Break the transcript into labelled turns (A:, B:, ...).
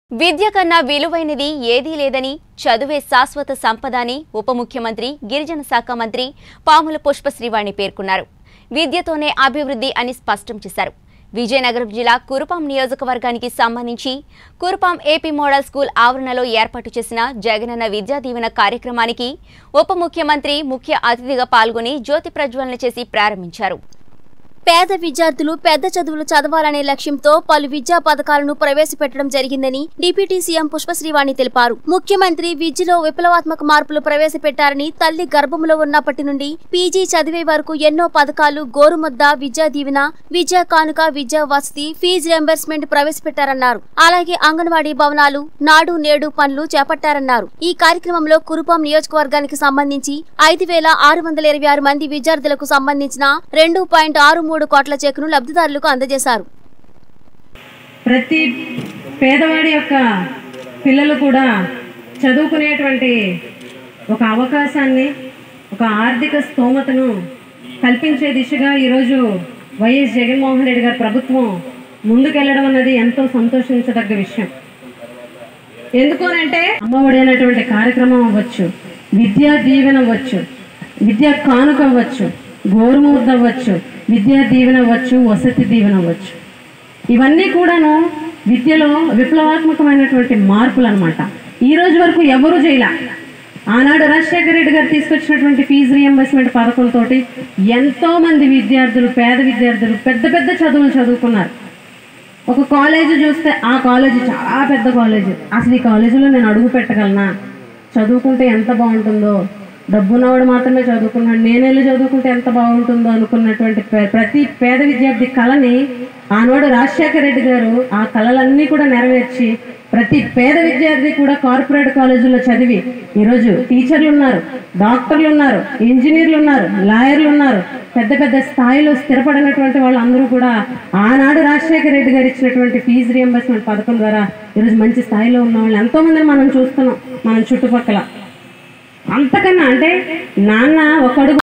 A: విద్య కన్నా విలువైనది ఏదీ లేదని చదువే శాశ్వత సంపద అని ఉప ముఖ్యమంత్రి గిరిజన శాఖ మంత్రి పాముల పుష్పశ్రీవాణి పేర్కొన్నారు విద్యతోనే అభివృద్ధి అని స్పష్టం చేశారు విజయనగరం జిల్లా కురుపాం నియోజకవర్గానికి సంబంధించి కురుపాం ఏపీ మోడల్ స్కూల్ ఆవరణలో ఏర్పాటు చేసిన జగనన్న విద్యా దీవెన కార్యక్రమానికి ఉప ముఖ్యమంత్రి ముఖ్య అతిథిగా పాల్గొని జ్యోతి ప్రజ్వలన చేసి ప్రారంభించారు
B: పేద విద్యార్థులు పెద్ద చదువులు చదవాలనే లక్ష్యంతో పలు విద్యా పథకాలను ప్రవేశపెట్టడం జరిగిందని డిప్యూటీ సీఎం పుష్పశ్రీవాణి తెలిపారు ముఖ్యమంత్రి విద్యలో విప్లవాత్మక మార్పులు ప్రవేశపెట్టారని తల్లి గర్భంలో ఉన్నప్పటి నుండి పీజీ చదివే వరకు ఎన్నో పథకాలు గోరుముద్ద విద్యా దీవెన విద్యా కానుక విద్యా వసతి ఫీజు రియంబర్స్మెంట్ ప్రవేశపెట్టారన్నారు అలాగే అంగన్వాడీ భవనాలు నాడు నేడు పనులు చేపట్టారన్నారు ఈ కార్యక్రమంలో కురుపాం నియోజకవర్గానికి సంబంధించి ఐదు వేల ఆరు వందల ఇరవై ఆరు మంది విద్యార్థులకు సంబంధించిన రెండు పాయింట్ ఆరు మూడు కోట్ల చెక్కును లబ్ధిదారులకు అందజేశారు
C: ప్రతి పేదవాడి యొక్క పిల్లలు కూడా చదువుకునేటువంటి ఒక అవకాశాన్ని ఒక ఆర్థిక స్తోమతను కల్పించే దిశగా ఈరోజు వైఎస్ జగన్మోహన్ రెడ్డి గారి ప్రభుత్వం ముందుకెళ్ళడం అన్నది ఎంతో సంతోషించదగ్గ విషయం ఎందుకోనంటే అమ్మఒడి అనేటువంటి కార్యక్రమం అవ్వచ్చు విద్యా దీవెన అవ్వచ్చు విద్యా కానుక అవ్వచ్చు గోరుముద్ద అవ్వచ్చు విద్యా దీవెన అవ్వచ్చు వసతి దీవెన అవ్వచ్చు ఇవన్నీ కూడాను విద్యలో విప్లవాత్మకమైనటువంటి మార్పులు అనమాట ఈ రోజు వరకు ఎవరు చేయలే ఆనాడు రాజశేఖర రెడ్డి గారు తీసుకొచ్చినటువంటి ఫీజు రియంబర్స్మెంట్ పథకంతోటి ఎంతో మంది విద్యార్థులు పేద విద్యార్థులు పెద్ద పెద్ద చదువులు చదువుకున్నారు ఒక కాలేజీ చూస్తే ఆ కాలేజీ చాలా పెద్ద కాలేజీ అసలు ఈ కాలేజీలో నేను అడుగు పెట్టగలనా చదువుకుంటే ఎంత బాగుంటుందో డబ్బున్నవాడు మాత్రమే చదువుకున్నాడు నేను వెళ్ళి చదువుకుంటే ఎంత బాగుంటుందో అనుకున్నటువంటి పే- ప్రతి పేద విద్యార్థి కళని ఆనాడు రాజశేఖర రెడ్డి గారు ఆ కళలన్నీ కూడా నెరవేర్చి ప్రతి పేద విద్యార్థి కూడా కార్పొరేట్ కాలేజీలో చదివి ఈరోజు టీచర్లు ఉన్నారు డాక్టర్లు ఉన్నారు ఇంజనీర్లు ఉన్నారు లాయర్లు ఉన్నారు పెద్ద పెద్ద స్థాయిలో స్థిరపడినటువంటి వాళ్ళందరూ కూడా ఆనాడు రాజశేఖర రెడ్డి గారు ఇచ్చినటువంటి ఫీజు రియంబర్స్మెంట్ పథకం ద్వారా ఈరోజు మంచి స్థాయిలో ఉన్న వాళ్ళు ఎంతో మందిని మనం చూస్తున్నాం మనం చుట్టుపక్కల అంతకన్నా అంటే నాన్న ఒక అడుగు